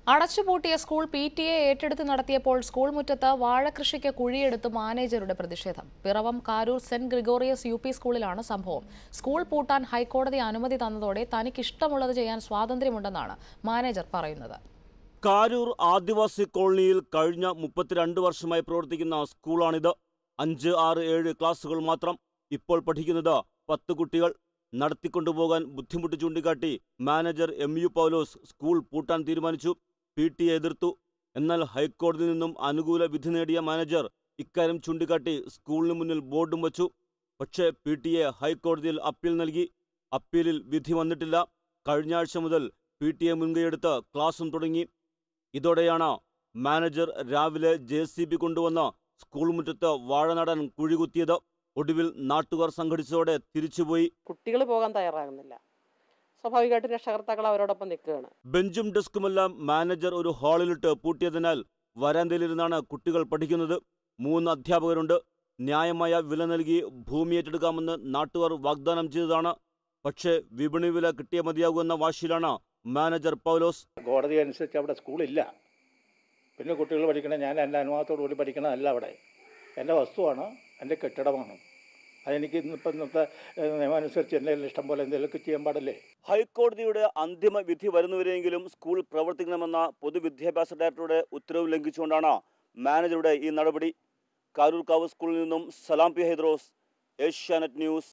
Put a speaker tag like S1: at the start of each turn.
S1: അടച്ചുപൂട്ടിയ school P T A ഏറ്റെടുത്ത് നടത്തിയപ്പോൾ school മുറ്റത്ത് വാഴകൃഷിക്ക് കുഴിയെടുത്ത് മാനേജറുടെ പ്രതിഷേധം Piravom Karoor saint Gregorios U P സ്കൂളിലാണ് സംഭവം സ്കൂൾ പൂട്ടാൻ ഹൈക്കോടതി അനുമതി തന്നതോടെ തനിക്ക് ഇഷ്ടമുള്ളത് ചെയ്യാൻ സ്വാതന്ത്ര്യമുണ്ടെന്നാണ് മാനേജർ പറയുന്നത്
S2: കാരൂർ ആദിവാസി കോളനിയിൽ കഴിഞ്ഞ മുപ്പത്തിരണ്ട് വർഷമായി പ്രവർത്തിക്കുന്ന സ്കൂളാണിത് അഞ്ച് ആറ് ഏഴ് ക്ലാസുകൾ മാത്രം ഇപ്പോൾ പഠിക്കുന്നത് പത്ത് കുട്ടികൾ നടത്തിക്കൊണ്ടുപോകാൻ ബുദ്ധിമുട്ട് ചൂണ്ടിക്കാട്ടി manager M U Paulose school പൂട്ടാൻ തീരുമാനിച്ചു പി ടി എ എതിർത്തു എന്നാൽ ഹൈക്കോടതിയിൽ നിന്നും അനുകൂല വിധി നേടിയ മാനേജർ ഇക്കാര്യം ചൂണ്ടിക്കാട്ടി സ്കൂളിന് മുന്നിൽ ബോർഡും വച്ചു പക്ഷേ പി ടി എ ഹൈക്കോടതിയിൽ അപ്പീൽ നൽകി അപ്പീലിൽ വിധി വന്നിട്ടില്ല കഴിഞ്ഞ ആഴ്ച മുതൽ പി ടി എ മുൻകൈയെടുത്ത് ക്ലാസും തുടങ്ങി ഇതോടെയാണ് മാനേജർ രാവിലെ ജെ സി ബി കൊണ്ടുവന്ന് സ്കൂൾ മുറ്റത്ത് വാഴ നടാൻ കുഴികുത്തിയത് ഒടുവിൽ നാട്ടുകാർ സംഘടിച്ചതോടെ തിരിച്ചുപോയി
S3: കുട്ടികൾ പോകാൻ തയ്യാറാകുന്നില്ല സ്വാഭാവികമായിട്ടും രക്ഷകർത്താക്കൾ അവരോടൊപ്പം നിൽക്കുകയാണ്
S2: ബെഞ്ചും ഡെസ്കുമെല്ലാം മാനേജർ ഒരു ഹാളിലിട്ട് പൂട്ടിയതിനാൽ വരാന്തയിലിരുന്നാണ് കുട്ടികൾ പഠിക്കുന്നത് മൂന്ന് അധ്യാപകരുണ്ട് ന്യായമായ വില നൽകി ഭൂമി ഏറ്റെടുക്കാമെന്ന് നാട്ടുകാർ വാഗ്ദാനം ചെയ്തതാണ് പക്ഷേ വിപണി വില കിട്ടിയ മതിയാകുമെന്ന വാശിയിലാണ് മാനേജർ പൗലോസ്
S4: കോടതി അനുസരിച്ച് അവിടെ സ്കൂളില്ല പിന്നെ കുട്ടികൾ പഠിക്കണ ഞാൻ എൻ്റെ അനുവാദത്തോടു കൂടി പഠിക്കണതല്ല അവിടെ എൻ്റെ വസ്തുവാണ് എൻ്റെ കെട്ടിടമാണ് അതെനിക്ക് ഇന്നിപ്പോൾ ഇന്നത്തെ ഏഹ്, നിയമം അനുസരിച്ച് എന്തെങ്കിലും ഇഷ്ടം പോലെ എന്തെങ്കിലുമൊക്കെ ചെയ്യാൻ പാടില്ലേ
S2: ഹൈക്കോടതിയുടെ അന്തിമ വിധി വരുന്നവരെങ്കിലും സ്കൂൾ പ്രവർത്തിക്കണമെന്ന പൊതുവിദ്യാഭ്യാസ ഡയറക്ടറുടെ ഉത്തരവ് ലംഘിച്ചുകൊണ്ടാണ് മാനേജറുടെ ഈ നടപടി കാരൂർക്കാവ് സ്കൂളിൽ നിന്നും Salam P Hydros Asianet news